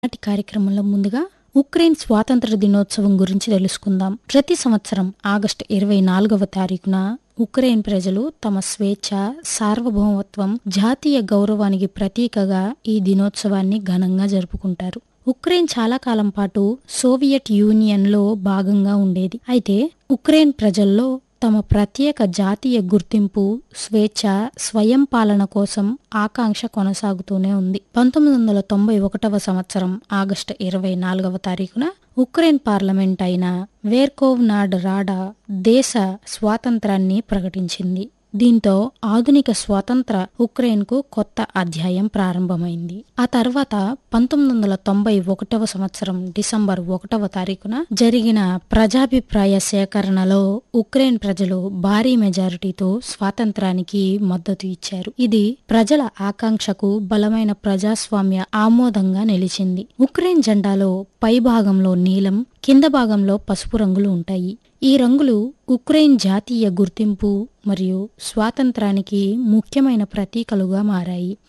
నాటి కార్యక్రమంలో ముందుగా ఉక్రెయిన్ స్వాతంత్ర దినోత్సవం గురించి తెలుసుకుందాం ప్రతి సంవత్సరం ఆగస్టు ఇరవై నాలుగవ తారీఖున ఉక్రెయిన్ ప్రజలు తమ స్వేచ్ఛ సార్వభౌమత్వం జాతీయ గౌరవానికి ప్రతీకగా ఈ దినోత్సవాన్ని ఘనంగా జరుపుకుంటారు ఉక్రెయిన్ చాలా కాలం పాటు సోవియట్ యూనియన్ లో భాగంగా ఉండేది అయితే ఉక్రెయిన్ ప్రజల్లో తమ ప్రత్యేక జాతీయ గుర్తింపు స్వేచ్ఛ స్వయం పాలన కోసం ఆకాంక్ష కొనసాగుతూనే ఉంది పంతొమ్మిది వందల తొంభై ఒకటవ సంవత్సరం ఆగస్టు ఇరవై నాలుగవ తారీఖున ఉక్రెయిన్ పార్లమెంట్ అయిన వేర్కోవ్ నాడ్ రాడా దేశ స్వాతంత్రాన్ని ప్రకటించింది దీంతో ఆధునిక స్వాతంత్ర ఉక్రెయిన్ కు కొత్త అధ్యాయం ప్రారంభమైంది ఆ తర్వాత పంతొమ్మిది వందల తొంభై ఒకటవ సంవత్సరం డిసెంబర్ ఒకటవ తారీఖున జరిగిన ప్రజాభిప్రాయ సేకరణలో ఉక్రెయిన్ ప్రజలు భారీ మెజారిటీతో స్వాతంత్రానికి మద్దతు ఇచ్చారు ఇది ప్రజల ఆకాంక్షకు బలమైన ప్రజాస్వామ్య ఆమోదంగా నిలిచింది ఉక్రెయిన్ జెండాలో పై భాగంలో నీలం కింద భాగంలో పసుపు రంగులు ఉంటాయి ఈ రంగులు ఉక్రెయిన్ జాతీయ గుర్తింపు మరియు స్వాతంత్రానికి ముఖ్యమైన ప్రతీకలుగా మారాయి